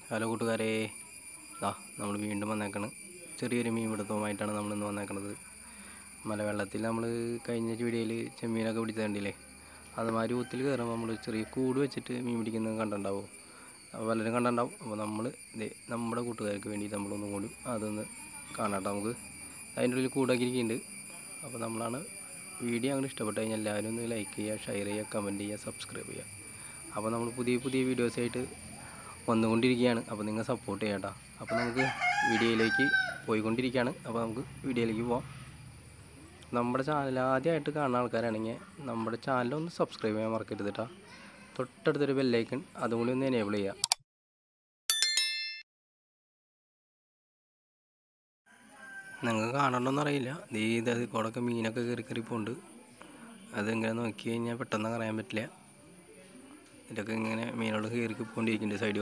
hello കൂട്ടുകാരെ ദാ നമ്മൾ വീണ്ടും വന്നേക്കണ് ചെറിയൊരു മീൻ പിടുത്തവുമായിട്ടാണ് നമ്മൾ ഇന്ന് വന്നേക്കണത് മലവെള്ളത്തിൽ നമ്മൾ കഴിഞ്ഞ വീഡിയോയിൽ ചെമ്മീനൊക്കെ പിടിച്ചത് കണ്ടില്ലേ അതുമാതിരി ഊത്തിൽ കയറുമ്പോൾ നമ്മൾ ചെറിയ കൂട് വെച്ചിട്ട് മീൻ പിടിക്കുന്നത് കണ്ടിട്ടുണ്ടാവും അപ്പോൾ പലരും കണ്ടിട്ടുണ്ടാവും അപ്പോൾ നമ്മൾ ഇതേ നമ്മുടെ കൂട്ടുകാർക്ക് വേണ്ടി നമ്മളൊന്നും കൂടി അതൊന്ന് കാണാട്ടോ നമുക്ക് അതിൻ്റെ ഉള്ളിൽ കൂടാക്കി ഇരിക്കുന്നുണ്ട് അപ്പോൾ നമ്മളാണ് വീഡിയോ അങ്ങനെ ഇഷ്ടപ്പെട്ട് കഴിഞ്ഞാൽ എല്ലാവരും ഒന്ന് ലൈക്ക് ചെയ്യുക ഷെയർ ചെയ്യുക കമൻറ്റ് ചെയ്യുക സബ്സ്ക്രൈബ് ചെയ്യുക അപ്പോൾ നമ്മൾ പുതിയ പുതിയ വീഡിയോസായിട്ട് വന്നുകൊണ്ടിരിക്കുകയാണ് അപ്പോൾ നിങ്ങൾ സപ്പോർട്ട് ചെയ്യാം കേട്ടോ അപ്പോൾ നമുക്ക് വീഡിയോയിലേക്ക് പോയിക്കൊണ്ടിരിക്കുകയാണ് അപ്പോൾ നമുക്ക് വീഡിയോയിലേക്ക് പോവാം നമ്മുടെ ചാനൽ ആദ്യമായിട്ട് കാണുന്ന ആൾക്കാരാണെങ്കിൽ നമ്മുടെ ചാനൽ ഒന്ന് സബ്സ്ക്രൈബ് ചെയ്യാൻ മറക്കരുത് കേട്ടോ തൊട്ടടുത്തൊരു ബെല്ലൈക്കൺ അതും കൂടി ഒന്ന് എനേബിൾ ചെയ്യുക നിങ്ങൾക്ക് കാണണമെന്ന് അറിയില്ല ദേ ഇത് അത് കൂടൊക്കെ മീനൊക്കെ കയറി കയറി പോകുന്നുണ്ട് അതെങ്ങനെ നോക്കി കഴിഞ്ഞാൽ പെട്ടെന്ന് അറിയാൻ പറ്റില്ല ഇതൊക്കെ ഇങ്ങനെ മീനുകൾ കയറി പോയിക്കൊണ്ടിരിക്കുന്നുണ്ട് സൈഡിൽ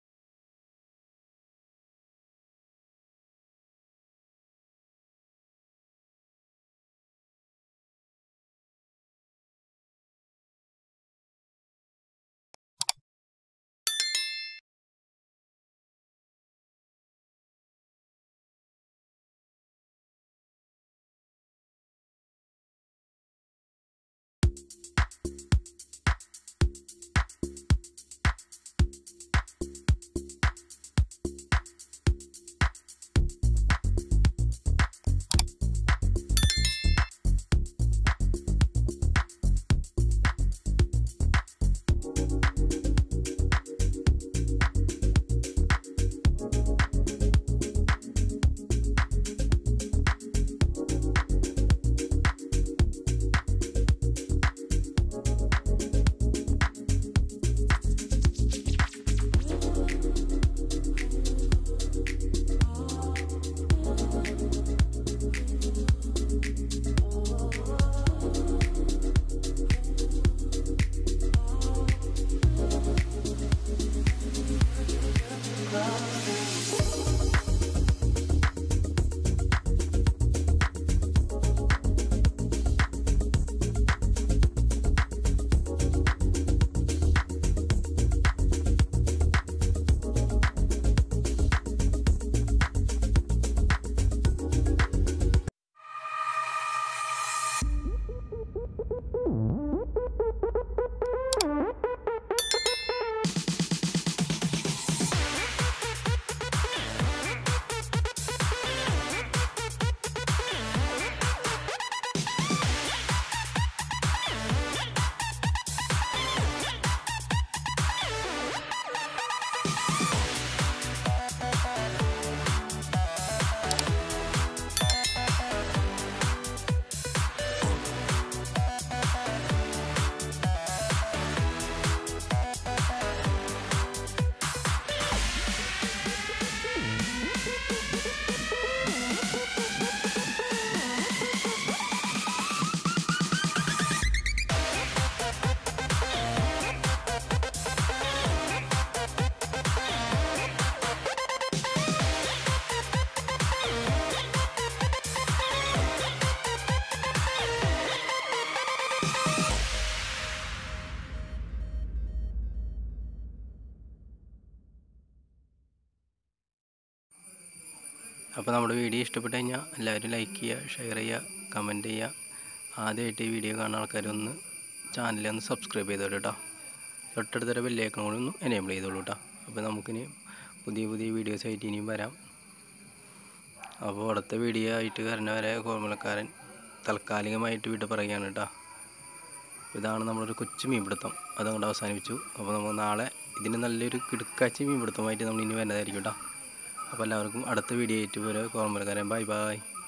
അപ്പോൾ നമ്മുടെ വീഡിയോ ഇഷ്ടപ്പെട്ട് കഴിഞ്ഞാൽ എല്ലാവരും ലൈക്ക് ചെയ്യുക ഷെയർ ചെയ്യുക കമൻറ്റ് ചെയ്യുക ആദ്യമായിട്ട് ഈ വീഡിയോ കാണുന്ന ആൾക്കാരൊന്ന് ചാനലൊന്ന് സബ്സ്ക്രൈബ് ചെയ്തോളൂ കേട്ടോ തൊട്ടടുത്തൊരു ബെല്ലേക്കണം കൂടി ഒന്ന് എനേബിൾ ചെയ്തോളൂ കേട്ടോ അപ്പോൾ നമുക്കിനി പുതിയ പുതിയ വീഡിയോസ് ആയിട്ട് ഇനിയും വരാം അപ്പോൾ അടുത്ത വീഡിയോ ആയിട്ട് വരെ കോർമലക്കാരൻ താൽക്കാലികമായിട്ട് വിട്ട് പറയുകയാണ് കേട്ടോ ഇതാണ് നമ്മളൊരു കൊച്ചു മീൻപിടുത്തം അതങ്ങോട്ട് അവസാനിപ്പിച്ചു അപ്പോൾ നമ്മൾ നാളെ ഇതിന് നല്ലൊരു കിടുക്കാച്ചി മീൻപിടുത്തമായിട്ട് നമ്മൾ ഇനി വരുന്നതായിരിക്കും കേട്ടോ അപ്പോൾ എല്ലാവർക്കും അടുത്ത വീഡിയോ ആയിട്ട് വരെ കോർമലക്കാരൻ ബൈ ബൈ